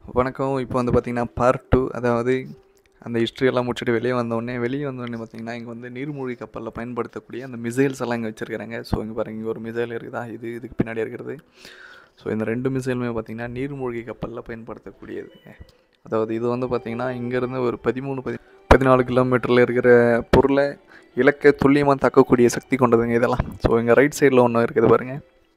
வணக்கம் இப்போ வந்து பார்த்திங்கன்னா பார்ட் டூ அதாவது அந்த history எல்லாம் முடிச்சுட்டு வெளியே வந்தோடனே வெளியே வந்தோடனே பார்த்திங்கன்னா இங்கே வந்து நீர்மூழ்கி கப்பலில் பயன்படுத்தக்கூடிய அந்த மிசைல்ஸ் எல்லாம் இங்கே வச்சுருக்காங்க ஸோ இங்கே பாருங்க இங்கே ஒரு மிசைல் இருக்குதா இது இதுக்கு பின்னாடி இருக்கிறது ஸோ இந்த ரெண்டு மிசைலுமே பார்த்திங்கன்னா நீர்மூழ்கி கப்பலில் பயன்படுத்தக்கூடியதுங்க அதாவது இது வந்து பார்த்திங்கன்னா இங்கேருந்து ஒரு பதிமூணு பதி பதினாலு கிலோமீட்டரில் இருக்கிற பொருளை இலக்கை துல்லியமாக தாக்கக்கூடிய சக்தி கொண்டதுங்க இதெல்லாம் ஸோ இங்கே ரைட் சைடில் ஒன்று இருக்குது பாருங்கள்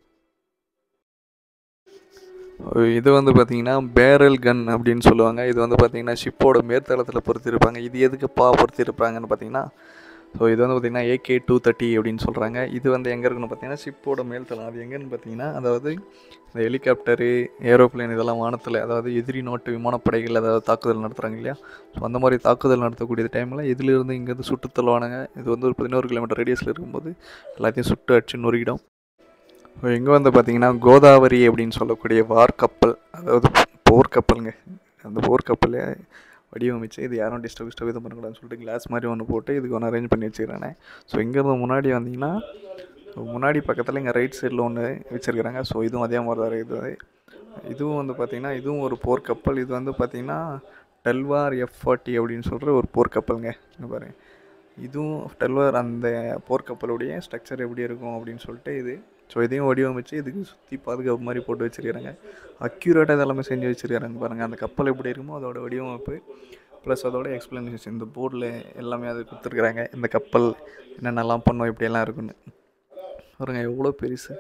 இது வந்து பார்த்தீங்கன்னா பேரல் கன் அப்படின்னு சொல்லுவாங்க இது வந்து பார்த்தீங்கன்னா ஷிப்போட மேற்தளத்தில் பொறுத்திருப்பாங்க இது எதுக்குப்பா பொறுத்திருப்பாங்கன்னு பார்த்தீங்கன்னா ஸோ இது வந்து பார்த்தீங்கன்னா ஏகே டூ தேர்ட்டி அப்படின்னு சொல்கிறாங்க இது வந்து எங்கே இருக்குன்னு பார்த்தீங்கன்னா ஷிப்போட மேல்தளம் அது எங்கேன்னு பார்த்தீங்கன்னா அதாவது இந்த ஹெலிகாப்டரு ஏரோப்ளேன் இதெல்லாம் வானத்தில் அதாவது எதிரி நாட்டு விமானப்படைகள் அதாவது தாக்குதல் நடத்துகிறாங்க இல்லையா ஸோ அந்த மாதிரி தாக்குதல் நடத்தக்கூடிய டைமில் இதிலிருந்து இங்கேருந்து சுட்டு தள்ளுவானுங்க இது வந்து ஒரு பதினோரு கிலோமீட்டர் ரேடியஸில் இருக்கும்போது எல்லாத்தையும் சுட்டு அடிச்சு நொறுக்கிடும் இங்கே வந்து பார்த்தீங்கன்னா கோதாவரி அப்படின்னு சொல்லக்கூடிய வார் கப்பல் அதாவது போர் கப்பலுங்க அந்த போர் கப்பலை வடிவமைச்சு இது யாரும் டிஸ்டர்ப் டிஸ்டர்ப் இது பண்ணக்கூடாதுன்னு சொல்லிட்டு கிளாஸ் மாதிரி ஒன்று போட்டு இதுக்கு ஒன்று அரேஞ்ச் பண்ணி வச்சுக்கிறானே ஸோ இங்கேருந்து முன்னாடி வந்தீங்கன்னா முன்னாடி பக்கத்தில் இங்கே ரைட் சைடில் ஒன்று வச்சுருக்கிறாங்க ஸோ இதுவும் அதே மாதிரி தான் இருக்குது இதுவும் வந்து பார்த்திங்கன்னா இதுவும் ஒரு போர் கப்பல் இது வந்து பார்த்திங்கன்னா டெல்வார் எஃப் ஃபார்ட்டி அப்படின்னு சொல்கிற ஒரு போர் கப்பலுங்க இங்கே பாருங்க இதுவும் டெல்வார் அந்த போர்க்கப்பலுடைய ஸ்ட்ரக்சர் எப்படி இருக்கும் அப்படின்னு சொல்லிட்டு இது ஸோ இதையும் வடிவமைச்சு இதுக்கு சுற்றி பாதுகாப்பு மாதிரி போட்டு வச்சுருக்கிறாங்க அக்யூரேட்டாக இதெல்லாமே செஞ்சு வச்சுருக்காங்க பாருங்கள் அந்த கப்பல் எப்படி இருக்குமோ அதோட வடிவமைப்பு ப்ளஸ் அதோட எக்ஸ்ப்ளனேஷன் இந்த போர்டில் எல்லாமே அது கொடுத்துருக்குறாங்க இந்த கப்பல் என்னென்னலாம் பண்ணோம் இப்படியெல்லாம் இருக்குன்னு பாருங்க எவ்வளோ பெருசு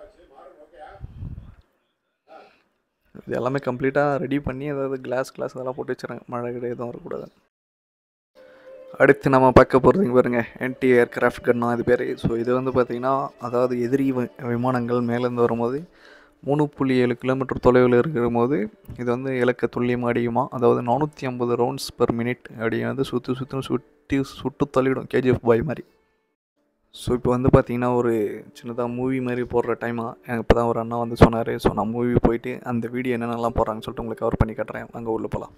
இது எல்லாமே கம்ப்ளீட்டாக ரெடி பண்ணி அதாவது கிளாஸ் கிளாஸ் அதெல்லாம் போட்டு வச்சுறாங்க மழை கிடையாது எதுவும் வரக்கூடாது அடுத்து நம்ம பார்க்க போகிறதுங்க பாருங்க என்டி ஏர்கிராஃப்ட் கன்னா இது பேர் ஸோ இது வந்து பார்த்திங்கன்னா அதாவது எதிரி வி- விமானங்கள் மேலேருந்து வரும்போது மூணு புள்ளி ஏழு கிலோமீட்டர் தொலைவில் இருக்கிற போது இது வந்து இலக்க துல்லியமாக அடிக்குமா அதாவது நானூற்றி ஐம்பது ரவுண்ட்ஸ் பெர் மினிட் அப்படி வந்து சுற்றி சுற்றி சுட்டி சுட்டு தள்ளிடும் கேஜிஎஃப் பாய் மாதிரி ஸோ இப்போ வந்து பார்த்தீங்கன்னா ஒரு சின்னதாக மூவி மாதிரி போடுற டைமாக இப்போ தான் ஒரு அண்ணா வந்து சொன்னார் ஸோ நான் மூவி போயிட்டு அந்த வீடியோ என்னென்னலாம் போடுறாங்கன்னு சொல்லிட்டு உங்களுக்கு கவர் பண்ணி காட்டுறேன் அங்கே உள்ள போகலாம்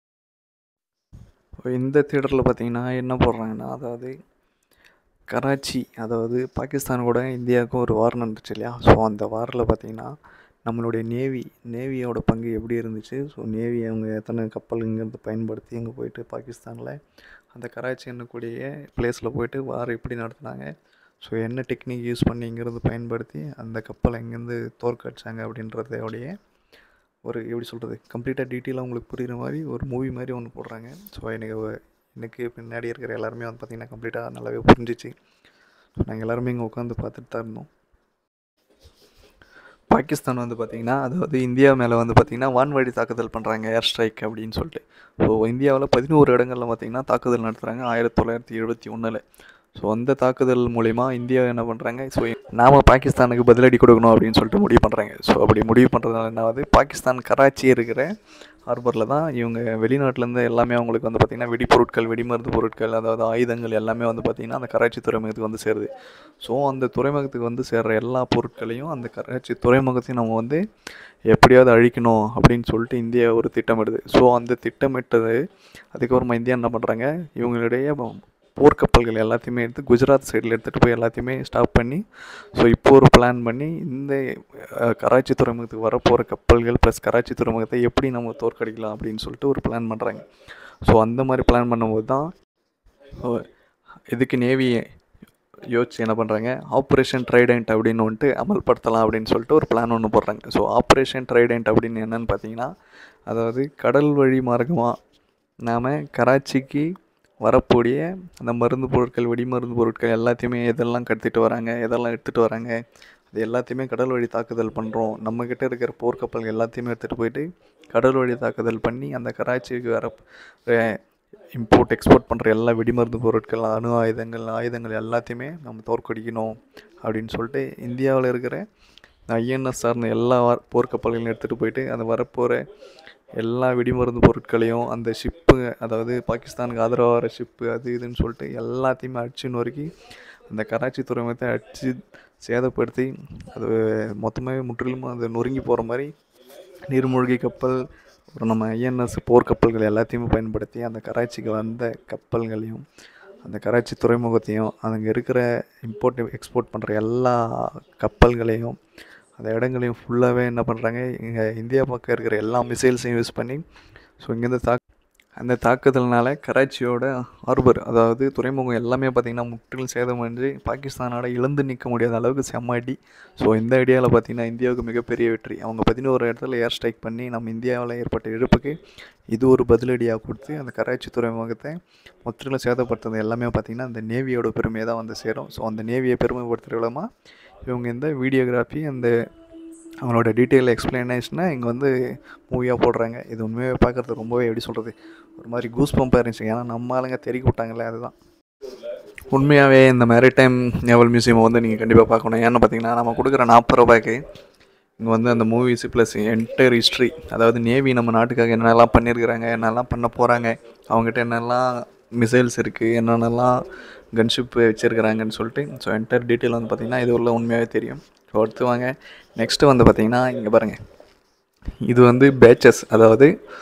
இந்த தியேட்டரில் பார்த்தீங்கன்னா என்ன போடுறாங்கன்னா அதாவது கராச்சி அதாவது பாகிஸ்தான் கூட இந்தியாவுக்கும் ஒரு வார் நடந்துச்சு இல்லையா ஸோ அந்த வாரில் பார்த்தீங்கன்னா நம்மளுடைய நேவி நேவியோட பங்கு எப்படி இருந்துச்சு ஸோ நேவி அவங்க எத்தனை கப்பல் இங்கேருந்து பயன்படுத்தி அங்கே போயிட்டு பாகிஸ்தானில் அந்த கராச்சி என்னக்கூடிய பிளேஸில் போயிட்டு வார் எப்படி நடத்துனாங்க ஸோ என்ன டெக்னிக் யூஸ் பண்ணி இங்கேருந்து பயன்படுத்தி அந்த கப்பலை இங்கேருந்து தோற்கடிச்சாங்க அப்படின்றதோடைய ஒரு எப்படி சொல்கிறது கம்ப்ளீட்டாக டீட்டெயிலாக உங்களுக்கு புரிகிற மாதிரி ஒரு மூவி மாதிரி ஒன்று போடுறாங்க ஸோ எனக்கு வ- எனக்கு பின்னாடி இருக்கிற எல்லாருமே வந்து பார்த்திங்கன்னா கம்ப்ளீட்டாக நல்லாவே புரிஞ்சிச்சு ஸோ நாங்கள் எல்லாருமே இங்கே உட்காந்து பார்த்துட்டு தான் இருந்தோம் பாகிஸ்தான் வந்து பார்த்திங்கன்னா அதாவது இந்தியா மேலே வந்து பார்த்திங்கன்னா வான்வழி தாக்குதல் பண்ணுறாங்க ஏர் ஸ்ட்ரைக் அப்படின்னு சொல்லிட்டு ஸோ இந்தியாவில் பதினோரு இடங்களில் பார்த்திங்கன்னா தாக்குதல் நடத்துகிறாங்க ஆயிரத்தி தொள்ளாயிரத்தி எழுபத்தி ஒன்றில் ஸோ அந்த தாக்குதல் மூலிமா இந்தியா என்ன பண்ணுறாங்க ஸோ நாம பாகிஸ்தானுக்கு பதிலடி கொடுக்கணும் அப்படின்னு சொல்லிட்டு முடிவு பண்ணுறாங்க ஸோ அப்படி முடிவு பண்ணுறதுனால என்னாவது பாகிஸ்தான் கராச்சி இருக்கிற ஹார்பரில் தான் இவங்க வெளிநாட்டிலேருந்து எல்லாமே அவங்களுக்கு வந்து பார்த்திங்கன்னா வெடிப்பொருட்கள் வெடிமருந்து பொருட்கள் அதாவது ஆயுதங்கள் எல்லாமே வந்து பார்த்திங்கன்னா அந்த கராச்சி துறைமுகத்துக்கு வந்து சேருது ஸோ அந்த துறைமுகத்துக்கு வந்து சேர்ற எல்லா பொருட்களையும் அந்த கராச்சி துறைமுகத்தையும் நம்ம வந்து எப்படியாவது அழிக்கணும் அப்படின்னு சொல்லிட்டு இந்தியா ஒரு திட்டமிடுது ஸோ அந்த திட்டமிட்டது அதுக்கப்புறமா இந்தியா என்ன பண்ணுறாங்க இவங்களுடைய போர்க்கப்பல்கள் எல்லாத்தையுமே எடுத்து குஜராத் சைடில் எடுத்துகிட்டு போய் எல்லாத்தையுமே ஸ்டாப் பண்ணி ஸோ இப்போ ஒரு பிளான் பண்ணி இந்த அஹ், கராச்சி துறைமுகத்துக்கு வரப்போகிற கப்பல்கள் ப்ளஸ் கராச்சி துறைமுகத்தை எப்படி நம்ம தோற்கடிக்கலாம் அப்படின்னு சொல்லிட்டு ஒரு பிளான் பண்ணுறாங்க ஸோ அந்த மாதிரி பிளான் பண்ணும்போது தான் ஓ, இதுக்கு நேவி யோசிச்சு என்ன பண்ணுறாங்க ஆப்ரேஷன் ட்ரைடென்ட் அப்படின்னு வந்துட்டு அமல்படுத்தலாம் அப்படின்னு சொல்லிட்டு ஒரு பிளான் ஒன்று போடுறாங்க ஸோ ஆப்ரேஷன் ட்ரைடென்ட் அப்படின்னு என்னன்னு பார்த்தீங்கன்னா அதாவது கடல் வழி மார்க்கமாக நாம் கராச்சிக்கு வரக்கூடிய அந்த மருந்து பொருட்கள் வெடிமருந்து பொருட்கள் எல்லாத்தையுமே எதெல்லாம் கடத்திட்டு வராங்க எதெல்லாம் எடுத்துகிட்டு வராங்க அது எல்லாத்தையுமே கடல் வழி தாக்குதல் பண்ணுறோம் நம்மக்கிட்ட இருக்கிற போர்க்கப்பல் எல்லாத்தையுமே எடுத்துகிட்டு போயிட்டு கடல் வழி தாக்குதல் பண்ணி அந்த கராச்சிக்கு வர இம்போர்ட் எக்ஸ்போர்ட் பண்ணுற எல்லா வெடிமருந்து பொருட்கள் அணு ஆயுதங்கள் ஆயுதங்கள் எல்லாத்தையுமே நம்ம தோற்கடிக்கணும் அப்படின்னு சொல்லிட்டு இந்தியாவில் இருக்கிற ஐஎன்எஸ் சார்ந்த எல்லா வா- போர்க்கப்பல்களையும் எடுத்துகிட்டு போயிட்டு அந்த வரப்போகிற எல்லா வெடிமருந்து பொருட்களையும் அந்த ஷிப்பு அதாவது பாகிஸ்தானுக்கு ஆதரவாக வர ஷிப்பு அது இதுன்னு சொல்லிட்டு எல்லாத்தையுமே அடிச்சு நொறுக்கி அந்த கராச்சி துறைமுகத்தை அடித்து சேதப்படுத்தி அது மொத்தமாகவே முற்றிலும் அது நொறுங்கி போகிற மாதிரி நீர்மூழ்கி கப்பல் ஒரு நம்ம ஐஎன்எஸ் போர்க்கப்பல்கள் எல்லாத்தையுமே பயன்படுத்தி அந்த கராச்சிக்கு வந்த கப்பல்களையும் அந்த கராச்சி துறைமுகத்தையும் அங்கே இருக்கிற இம்போர்ட் எக்ஸ்போர்ட் பண்ணுற எல்லா கப்பல்களையும் அந்த இடங்களையும் ஃபுல்லாகவே என்ன பண்ணுறாங்க இங்கே இந்தியா பக்கம் இருக்கிற எல்லா மிசைல்ஸையும் யூஸ் பண்ணி ஸோ இங்கேருந்து தாக் அந்த தாக்குதல்னால கராச்சியோட ஹார்பர் அதாவது துறைமுகம் எல்லாமே பார்த்திங்கன்னா முற்றிலும் சேதமடைஞ்சு பாகிஸ்தானோட இழந்து நிற்க முடியாத அளவுக்கு செம்ம அடி ஸோ இந்த ஐடியாவில் பார்த்திங்கன்னா இந்தியாவுக்கு மிகப்பெரிய வெற்றி அவங்க பதினோரு இடத்துல ஏர் ஸ்ட்ரைக் பண்ணி நம்ம இந்தியாவில் ஏற்பட்ட இழப்புக்கு இது ஒரு பதிலடியாக கொடுத்து அந்த கராச்சி துறைமுகத்தை முற்றிலும் சேதப்படுத்துறது எல்லாமே பார்த்திங்கன்னா அந்த நேவியோட பெருமையை தான் வந்து சேரும் ஸோ அந்த நேவியை பெருமைப்படுத்துகிற விதமாக இவங்க இந்த வீடியோகிராஃபி அந்த அவங்களோட டீட்டெயில் எக்ஸ்பிளனேஷனை இங்கே வந்து மூவியாக போடுறாங்க இது உண்மையாக பார்க்குறது ரொம்பவே எப்படி சொல்கிறது ஒரு மாதிரி கூஸ் பம்பாக இருந்துச்சு ஏன்னா நம்ம ஆளுங்க தெறிக்க விட்டாங்களே அதுதான் உண்மையாகவே இந்த மேரிடைம் நேவல் மியூசியம் வந்து நீங்கள் கண்டிப்பாக பார்க்கணும் ஏன்னு பார்த்தீங்கன்னா நம்ம கொடுக்குற நாற்பது ரூபாய்க்கு இங்கே வந்து அந்த மூவிஸ் ப்ளஸ் என்டையர் ஹிஸ்ட்ரி அதாவது நேவி நம்ம நாட்டுக்காக என்னென்னலாம் பண்ணியிருக்கிறாங்க என்னெல்லாம் பண்ண போகிறாங்க அவங்ககிட்ட என்னெல்லாம் மிசைல்ஸ் இருக்குது என்னென்னலாம் கன்ஷிப் வச்சுருக்கிறாங்கன்னு சொல்லிட்டு ஸோ என்டையர் டீட்டெயில் வந்து பார்த்திங்கன்னா இது உள்ள உண்மையாகவே தெரியும் ஸோ அடுத்து வாங்க நெக்ஸ்ட்டு வந்து பார்த்திங்கன்னா இங்கே பாருங்கள் இது வந்து பேச்சஸ் அதாவது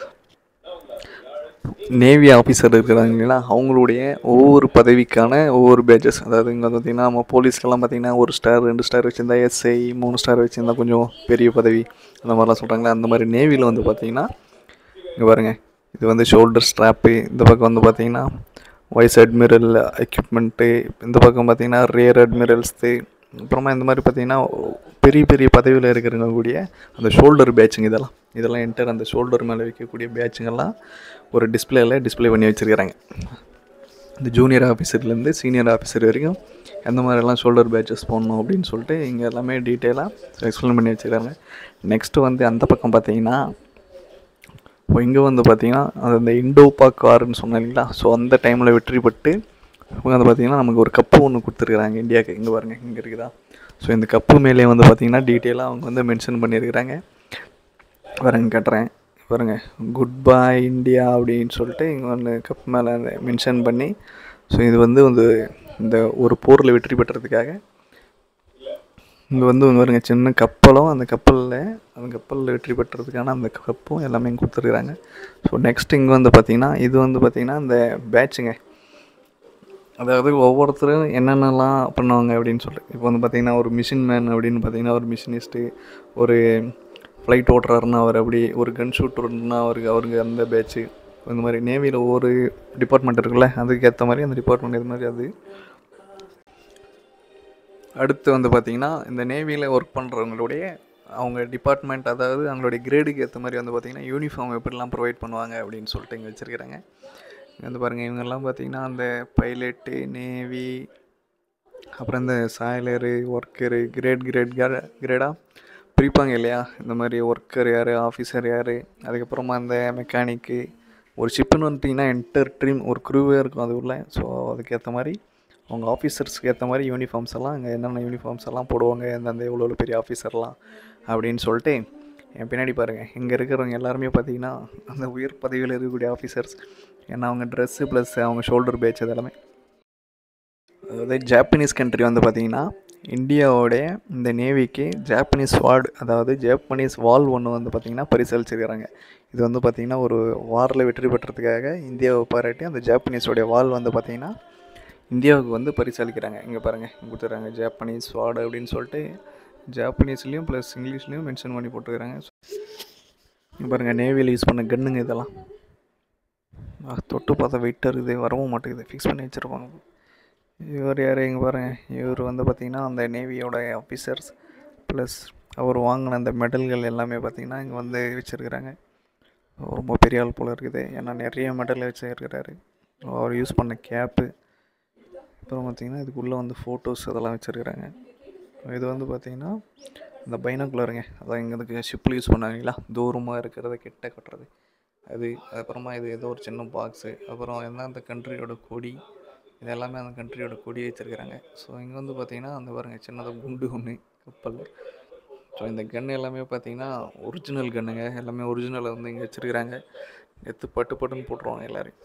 நேவி ஆஃபீஸர் இருக்கிறாங்க இல்லைங்களா அவங்களுடைய ஒவ்வொரு பதவிக்கான ஒவ்வொரு பேச்சஸ் அதாவது இங்கே வந்து பார்த்திங்கன்னா நம்ம போலீஸ்க்கெல்லாம் பார்த்திங்கன்னா ஒரு ஸ்டார் ரெண்டு ஸ்டார் வச்சுருந்தா எஸ்ஐ மூணு ஸ்டார் வச்சுருந்தா கொஞ்சம் பெரிய பதவி அந்த மாதிரிலாம் சொல்கிறாங்களே அந்த மாதிரி நேவியில் வந்து பார்த்திங்கன்னா இங்கே பாருங்கள் இது வந்து ஷோல்டர் ஸ்ட்ராப்பு இந்த பக்கம் வந்து பார்த்திங்கன்னா வைஸ் அட்மிரல் எக்யூப்மெண்ட்டு இந்த பக்கம் பார்த்திங்கன்னா ரியர் அட்மிரல்ஸு அப்புறமா இந்த மாதிரி பார்த்திங்கன்னா பெரிய பெரிய பதவியில் இருக்கிறவங்க கூடிய அந்த ஷோல்டர் பேட்சுங்க இதெல்லாம் இதெல்லாம் என்டர் அந்த ஷோல்டர் மேலே வைக்கக்கூடிய பேட்சுங்கெல்லாம் ஒரு டிஸ்பிளேயில் டிஸ்பிளே பண்ணி வச்சுருக்கிறாங்க இந்த ஜூனியர் ஆஃபீஸர்லேருந்து சீனியர் ஆஃபீஸர் வரைக்கும் எந்த மாதிரிலாம் ஷோல்டர் பேட்சஸ் போடணும் அப்படின்னு சொல்லிட்டு இங்கே எல்லாமே டீட்டெயிலாக எக்ஸ்பிளைன் பண்ணி வச்சுருக்காங்க நெக்ஸ்ட்டு வந்து அந்த பக்கம் பார்த்தீங்கன்னா இப்போ இங்கே வந்து பார்த்தீங்கன்னா அது அந்த இண்டோபா கார்னு சொன்னேன் இல்லைங்களா ஸோ அந்த டைமில் வெற்றி பெற்று இவங்க வந்து பார்த்தீங்கன்னா நமக்கு ஒரு கப்பு ஒன்று கொடுத்துருக்குறாங்க இந்தியாவுக்கு இங்கே பாருங்கள் இங்கே இருக்குதா ஸோ இந்த கப்பு மேலே வந்து பார்த்தீங்கன்னா டீட்டெயிலாக அவங்க வந்து மென்ஷன் பண்ணியிருக்கிறாங்க பாருங்க கட்டுறேன் பாருங்க குட் பை இந்தியா அப்படின்னு சொல்லிட்டு இங்கே வந்து கப் மேலே அந்த மென்ஷன் பண்ணி ஸோ இது வந்து வந்து இந்த ஒரு போரில் வெற்றி பெற்றதுக்காக இங்கே வந்து வந்து பாருங்க சின்ன கப்பலும் அந்த கப்பலில் அந்த கப்பலில் வெற்றி பெற்றதுக்கான அந்த கப்பும் எல்லாமே இங்கே கொடுத்துருக்குறாங்க ஸோ நெக்ஸ்ட் இங்கே வந்து பார்த்திங்கன்னா இது வந்து பார்த்திங்கன்னா இந்த பேட்சுங்க அதாவது ஒவ்வொருத்தரும் என்னென்னலாம் பண்ணுவாங்க அப்படின்னு சொல்லிட்டு இப்போ வந்து பார்த்திங்கன்னா ஒரு மிஷின் மேன் அப்படின்னு பார்த்தீங்கன்னா ஒரு மிஷினிஸ்ட்டு ஒரு ஃப்ளைட் ஓட்டுறாருன்னா அவர் அப்படி ஒரு கன் ஷூட்டர்னா அவருக்கு அவருக்கு அந்த பேட்ச்சு இந்த மாதிரி நேவியில் ஒவ்வொரு டிபார்ட்மெண்ட் இருக்குல்ல அதுக்கு ஏற்ற மாதிரி அந்த டிபார்ட்மெண்ட் இது மாதிரி அது அடுத்து வந்து பார்த்திங்கன்னா இந்த நேவியில் ஒர்க் பண்ணுறவங்களுடைய அவங்க டிபார்ட்மெண்ட் அதாவது அவங்களுடைய கிரேடுக்கு ஏற்ற மாதிரி வந்து பார்த்திங்கன்னா யூனிஃபார்ம் எப்படிலாம் ப்ரொவைட் பண்ணுவாங்க அப்படின்னு சொல்லிட்டு இங்கே வச்சுருக்கிறாங்க இங்கே வந்து பாருங்கள் இவங்கெல்லாம் பார்த்திங்கன்னா அந்த பைலட்டு நேவி அப்புறம் இந்த சாயலரு ஒர்க்கரு கிரேட் கிரேட் கிரேடாக பிரிப்பாங்க இல்லையா இந்த மாதிரி ஒர்க்கர் யார் ஆஃபீஸர் யார் அதுக்கப்புறமா அந்த மெக்கானிக்கு ஒரு ஷிப்புன்னு வந்துட்டிங்கன்னா என்டர் ட்ரீம் ஒரு க்ரூவே இருக்கும் அது உள்ள ஸோ அதுக்கேற்ற மாதிரி அவங்க ஆஃபீஸர்ஸ்க்கு ஏற்ற மாதிரி யூனிஃபார்ம்ஸ் எல்லாம் அங்கே என்னென்ன யூனிஃபார்ம்ஸ் எல்லாம் போடுவாங்க எந்தெந்த எவ்வளோ எவ்வளோ பெரிய ஆஃபீஸர்லாம் அப்படின்னு சொல்லிட்டு என் பின்னாடி பாருங்கள் இங்கே இருக்கிறவங்க எல்லாருமே பார்த்தீங்கன்னா அந்த உயர் பதவியில் இருக்கக்கூடிய ஆஃபீஸர்ஸ் ஏன்னா அவங்க ட்ரெஸ்ஸு ப்ளஸ் அவங்க ஷோல்டர் பேட்ச் அதெல்லாமே அதாவது ஜாப்பனீஸ் கண்ட்ரி வந்து பார்த்திங்கன்னா இந்தியாவோடைய இந்த நேவிக்கு ஜாப்பனீஸ் வார்டு அதாவது ஜாப்பனீஸ் வால் ஒன்று வந்து பார்த்திங்கன்னா பரிசளிச்சிருக்கிறாங்க இது வந்து பார்த்திங்கன்னா ஒரு வாரில் வெற்றி பெற்றதுக்காக இந்தியாவை பாராட்டி அந்த ஜாப்பனீஸோடைய வால் வந்து பார்த்திங்கன்னா இந்தியாவுக்கு வந்து பரிசளிக்கிறாங்க இங்கே பாருங்கள் கொடுத்துட்றாங்க ஜாப்பனீஸ் வார்டு அப்படின்னு சொல்லிட்டு ஜாப்பனீஸ்லேயும் ப்ளஸ் இங்கிலீஷ்லேயும் மென்ஷன் பண்ணி போட்டுக்கிறாங்க இங்கே பாருங்கள் நேவியில் யூஸ் பண்ண கன்னுங்க இதெல்லாம் தொட்டு பார்த்தா வெயிட்டாக இருக்குது வரவும் மாட்டேங்குது ஃபிக்ஸ் பண்ணி வச்சுருப்பாங்க இவர் யார் இங்கே பாருங்கள் இவர் வந்து பார்த்திங்கன்னா அந்த நேவியோட ஆஃபீஸர்ஸ் ப்ளஸ் அவர் வாங்கின அந்த மெடல்கள் எல்லாமே பார்த்திங்கன்னா இங்கே வந்து வச்சுருக்கிறாங்க ரொம்ப பெரிய ஆள் போல் இருக்குது ஏன்னா நிறைய மெடல் வச்சுருக்கிறாரு அவர் யூஸ் பண்ண கேப்பு அப்புறம் பார்த்திங்கன்னா இதுக்குள்ளே வந்து ஃபோட்டோஸ் அதெல்லாம் வச்சுருக்கிறாங்க இது வந்து பார்த்திங்கன்னா இந்த பைனாக்குலருங்க அதான் இங்கே இதுக்கு ஷிப்பில் யூஸ் பண்ணாங்களா தூரமாக இருக்கிறத கிட்ட கட்டுறது அது அப்புறமா இது ஏதோ ஒரு சின்ன பாக்ஸு அப்புறம் என்ன அந்த கண்ட்ரியோட கொடி இது எல்லாமே அந்த கண்ட்ரியோட கொடி வச்சுருக்கிறாங்க ஸோ இங்கே வந்து பார்த்திங்கன்னா அந்த பாருங்கள் சின்னதாக குண்டு ஒன்று கப்பல் ஸோ இந்த கன் எல்லாமே பார்த்திங்கன்னா ஒரிஜினல் கன்னுங்க எல்லாமே ஒரிஜினலை வந்து இங்கே வச்சுருக்கிறாங்க எடுத்து பட்டு பட்டுன்னு போட்டுருவாங்க எல்லோரும்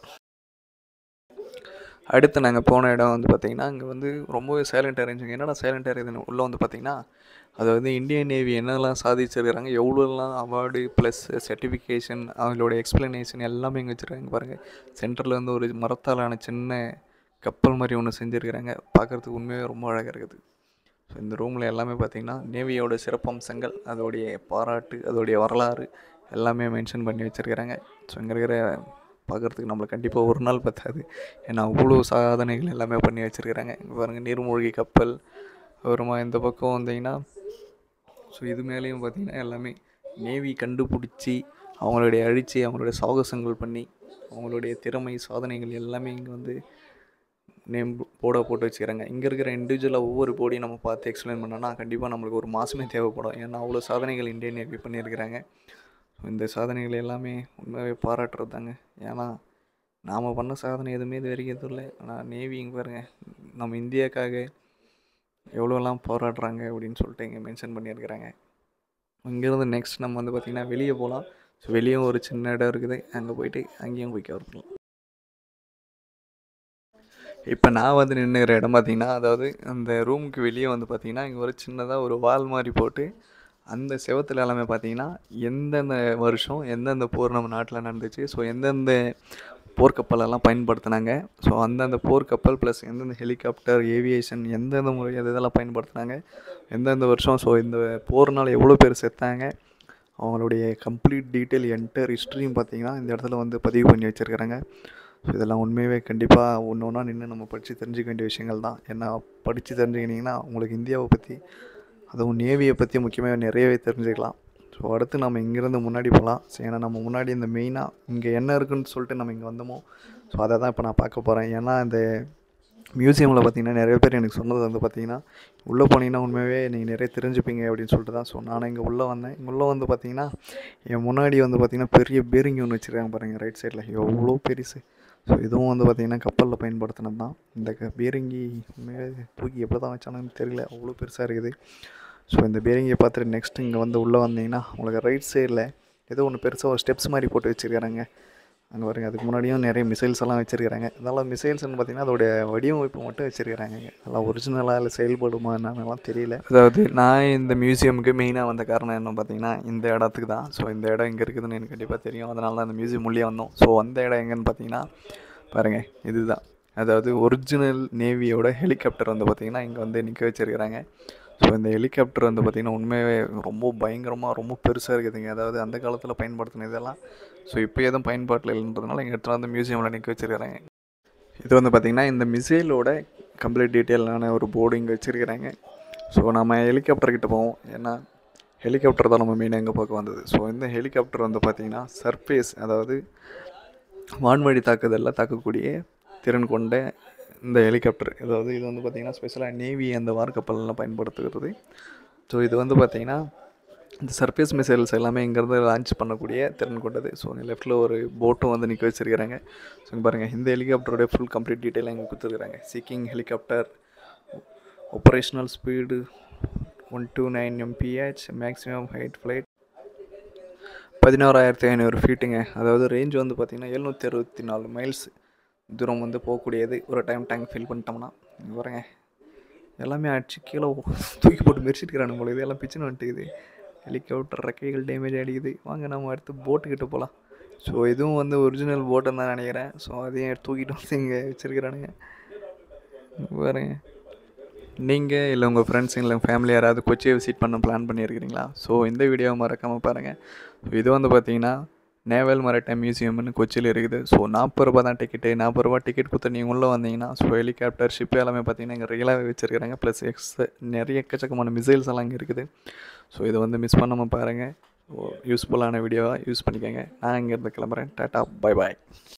அடுத்து நாங்கள் போன இடம் வந்து பார்த்திங்கன்னா அங்கே வந்து ரொம்பவே சைலண்ட் அரேஞ்சுங்க என்னடா சைலண்ட் அரேஞ்சுன்னு உள்ளே வந்து பார்த்திங்கன்னா அது வந்து இந்தியன் நேவி என்னெல்லாம் சாதிச்சிருக்கிறாங்க எவ்வளோலாம் அவார்டு ப்ளஸ் சர்டிஃபிகேஷன் அவங்களோட எக்ஸ்ப்ளனேஷன் எல்லாமே இங்கே வச்சுருக்காங்க பாருங்கள் சென்டரில் வந்து ஒரு மரத்தாலான சின்ன கப்பல் மாதிரி ஒன்று செஞ்சுருக்கிறாங்க பார்க்குறதுக்கு உண்மையாக ரொம்ப அழகாக இருக்குது ஸோ இந்த ரூமில் எல்லாமே பார்த்திங்கன்னா நேவியோட சிறப்பம்சங்கள் அதோடைய பாராட்டு அதோடைய வரலாறு எல்லாமே மென்ஷன் பண்ணி வச்சுருக்கிறாங்க ஸோ இங்கே இருக்கிற பார்க்குறதுக்கு நம்மளுக்கு கண்டிப்பாக ஒரு நாள் பத்தாது ஏன்னா அவ்வளோ சாதனைகள் எல்லாமே பண்ணி வச்சுருக்கிறாங்க இங்கே பாருங்கள் நீர்மூழ்கி கப்பல் அப்புறமா இந்த பக்கம் வந்தீங்கன்னா ஸோ இது மேலேயும் பார்த்திங்கன்னா எல்லாமே நேவி கண்டுபிடிச்சி அவங்களுடைய அழித்து அவங்களுடைய சாகசங்கள் பண்ணி அவங்களுடைய திறமை சாதனைகள் எல்லாமே இங்கே வந்து நேம் போர்டை போட்டு வச்சுக்கிறாங்க இங்கே இருக்கிற இண்டிவிஜுவலாக ஒவ்வொரு போர்டையும் நம்ம பார்த்து எக்ஸ்பிளைன் பண்ணோன்னா கண்டிப்பாக நம்மளுக்கு ஒரு மாதமே தேவைப்படும் ஏன்னா அவ்வளோ சாதனைகள் இந்தியன் நேவி பண்ணியிருக்கிறாங்க ஸோ இந்த சாதனைகள் எல்லாமே உண்மையாகவே பாராட்டுறது தாங்க ஏன்னா நாம் பண்ண சாதனை எதுவுமே இது வரைக்கும் எதுவும் இல்லை ஆனால் நேவி இங்கே பாருங்க நம்ம இந்தியாவுக்காக எவ்வளோலாம் போராடுறாங்க அப்படின்னு சொல்லிட்டு இங்கே மென்ஷன் பண்ணியிருக்கிறாங்க இங்கேருந்து நெக்ஸ்ட் நம்ம வந்து பார்த்திங்கன்னா வெளியே போகலாம் ஸோ வெளியும் ஒரு சின்ன இடம் இருக்குது அங்கே போயிட்டு அங்கேயும் போய் கவர் பண்ணலாம் இப்போ நான் வந்து நின்றுக்கிற இடம் பார்த்தீங்கன்னா அதாவது அந்த ரூமுக்கு வெளியே வந்து பார்த்தீங்கன்னா இங்கே ஒரு சின்னதாக ஒரு வால் மாதிரி போட்டு அந்த செவத்துல எல்லாமே பார்த்தீங்கன்னா எந்தெந்த வருஷம் எந்தெந்த போர் நம்ம நாட்டில் நடந்துச்சு ஸோ எந்தெந்த போர்க்கப்பலெல்லாம் பயன்படுத்தினாங்க ஸோ அந்தந்த போர்க்கப்பல் ப்ளஸ் எந்தெந்த ஹெலிகாப்டர் ஏவியேஷன் எந்தெந்த முறை அது இதெல்லாம் பயன்படுத்தினாங்க எந்தெந்த வருஷம் ஸோ இந்த போர்னால் எவ்வளோ பேர் செத்தாங்க அவங்களுடைய கம்ப்ளீட் டீட்டெயில் என்டர் ஹிஸ்ட்ரியும் பார்த்தீங்கன்னா இந்த இடத்துல வந்து பதிவு பண்ணி வச்சுருக்கிறாங்க ஸோ இதெல்லாம் உண்மையாகவே கண்டிப்பாக ஒன்று ஒன்றா நின்று நம்ம படித்து தெரிஞ்சுக்க வேண்டிய விஷயங்கள் தான் ஏன்னா படித்து தெரிஞ்சுக்கிட்டிங்கன்னா உங்களுக்கு இந்தியாவை பற்றி அதுவும் நேவியை பற்றி முக்கியமாக நிறையவே தெரிஞ்சுக்கலாம் ஸோ அடுத்து நம்ம இங்கேருந்து முன்னாடி போகலாம் ஸோ ஏன்னா நம்ம முன்னாடி இந்த மெயினாக இங்கே என்ன இருக்குன்னு சொல்லிட்டு நம்ம இங்கே வந்தோமோ ஸோ அதை தான் இப்போ நான் பார்க்க போகிறேன் ஏன்னா இந்த மியூசியமில் பார்த்தீங்கன்னா நிறைய பேர் எனக்கு சொன்னது வந்து பார்த்தீங்கன்னா உள்ளே போனீங்கன்னா உண்மையாகவே நீங்கள் நிறைய தெரிஞ்சுப்பீங்க அப்படின்னு சொல்லிட்டு தான் ஸோ நான் இங்கே உள்ளே வந்தேன் இங்கே உள்ளே வந்து பார்த்தீங்கன்னா என் முன்னாடி வந்து பார்த்தீங்கன்னா பெரிய பேரிங்கி ஒன்று வச்சுருக்காங்க பாருங்கள் ரைட் சைடில் எவ்வளோ பெருசு ஸோ இதுவும் வந்து பார்த்திங்கன்னா கப்பலில் பயன்படுத்தினது தான் இந்த க பீரங்கி உண்மையாகவே தூக்கி எப்படி தான் வச்சானு தெரியல அவ்வளோ பெருசாக இருக்குது ஸோ இந்த பீரங்கியை பார்த்துட்டு நெக்ஸ்ட் இங்கே வந்து உள்ளே வந்தீங்கன்னா உங்களுக்கு ரைட் சைடில் ஏதோ ஒன்று பெருசாக ஒரு ஸ்டெப்ஸ் மாதிரி போட்டு வச்சுருக்காங்க அங்கே பாருங்க அதுக்கு முன்னாடியும் நிறைய மிசைல்ஸ் எல்லாம் வச்சுருக்காங்க இதெல்லாம் மிசைல்ஸ்னு பார்த்தீங்கன்னா அதோடைய வடிவமைப்பு மட்டும் வச்சுருக்காங்க அதெல்லாம் ஒரிஜினலாக இல்லை செயல்படுமா என்னென்னலாம் தெரியல அதாவது நான் இந்த மியூசியமுக்கு மெயினாக வந்த காரணம் என்ன பார்த்தீங்கன்னா இந்த இடத்துக்கு தான் ஸோ இந்த இடம் எங்கே இருக்குதுன்னு எனக்கு கண்டிப்பாக தெரியும் அதனால தான் அந்த மியூசியம் உள்ளே வந்தோம் ஸோ அந்த இடம் எங்கன்னு பார்த்தீங்கன்னா பாருங்கள் இதுதான் அதாவது ஒரிஜினல் நேவியோட ஹெலிகாப்டர் வந்து பார்த்திங்கன்னா இங்கே வந்து நிற்க வச்சுருக்கிறாங்க ஸோ இந்த ஹெலிகாப்டர் வந்து பார்த்திங்கன்னா உண்மையாகவே ரொம்ப பயங்கரமாக ரொம்ப பெருசாக இருக்குதுங்க அதாவது அந்த காலத்தில் பயன்படுத்தின இதெல்லாம் ஸோ இப்போ எதுவும் பயன்பாட்டில் இல்லைன்றதுனால இங்கே எடுத்துகிட்டு வந்து மியூசியமில் நிற்க வச்சுருக்கிறாங்க இது வந்து பார்த்திங்கன்னா இந்த மிசைலோட கம்ப்ளீட் டீட்டெயிலான ஒரு போர்டு இங்கே வச்சுருக்கிறாங்க ஸோ நம்ம ஹெலிகாப்டர் கிட்ட போவோம் ஏன்னா ஹெலிகாப்டர் தான் நம்ம மெயினாக எங்கே பார்க்க வந்தது ஸோ இந்த ஹெலிகாப்டர் வந்து பார்த்திங்கன்னா சர்ஃபேஸ் அதாவது வான்வழி தாக்குதலில் தாக்கக்கூடிய திறன் கொண்ட இந்த ஹெலிகாப்டர் அதாவது இது வந்து பார்த்திங்கன்னா ஸ்பெஷலாக நேவி அந்த வார்க்கப்பல்லாம் பயன்படுத்துகிறது ஸோ இது வந்து பார்த்திங்கன்னா இந்த சர்ஃபேஸ் மிசைல்ஸ் எல்லாமே இங்கேருந்து லான்ச் பண்ணக்கூடிய திறன் கொண்டது ஸோ லெஃப்ட்டில் ஒரு போட்டும் வந்து நிற்க வச்சுருக்கிறாங்க ஸோ இங்க பாருங்கள் இந்த ஹெலிகாப்டரோட ஃபுல் கம்ப்ளீட் டீட்டெயிலாக இங்கே கொடுத்துருக்குறாங்க Sea King helicopter operational speed one two nine MPH maximum height flight பதினோராயிரத்தி ஐநூறு ஃபீட்டுங்க அதாவது ரேஞ்ச் வந்து பார்த்திங்கன்னா எழுநூற்றி அறுபத்தி நாலு மைல்ஸ் தூரம் வந்து போகக்கூடியது ஒரு டைம் டேங்க் ஃபில் பண்ணிட்டோம்னா இங்க பாருங்க எல்லாமே அடிச்சு கீழே தூக்கி போட்டு மெரிச்சிட்டுக்கிறானு போல இது எல்லாம் பிச்சுன்னு வந்துட்டுக்குது ஹெலிகாப்டர் ரெக்கைகள் டேமேஜ் அடிக்குது வாங்க நம்ம அடுத்து போட்டுக்கிட்ட போகலாம் ஸோ இதுவும் வந்து ஒரிஜினல் போட்டுன்னு தான் நினைக்கிறேன் ஸோ அதையும் எடுத்து தூக்கிட்டு வந்து இங்கே வச்சுருக்கிறானுங்க பாருங்க நீங்கள் இல்லை உங்கள் ஃப்ரெண்ட்ஸ் இல்லை ஃபேமிலி யாராவது கொச்சியை விசிட் பண்ண பிளான் பண்ணியிருக்கிறீங்களா ஸோ இந்த வீடியோவை மறக்காமல் பாருங்கள் ஸோ இது வந்து பார்த்தீங்கன்னா நேவல் மரட்டைம் மியூசியம்னு கொச்சியில் இருக்குது ஸோ நாற்பது ரூபா தான் டிக்கெட்டு நாற்பது ரூபா டிக்கெட் கொடுத்து நீங்கள் உள்ளே வந்தீங்கன்னா ஸோ ஹெலிகாப்டர் ஷிப் எல்லாமே பார்த்தீங்கன்னா இங்கே ரியலாகவே வச்சுருக்காங்க ப்ளஸ் எக்ஸ் நிறைய எக்கச்சக்கமான மிசைல்ஸ் எல்லாம் இங்கே இருக்குது ஸோ இதை வந்து மிஸ் பண்ணாமல் பாருங்கள் யூஸ்ஃபுல்லான வீடியோவாக யூஸ் பண்ணிக்கோங்க நான் இங்கேருந்து கிளம்புறேன் டாட்டா பை பாய்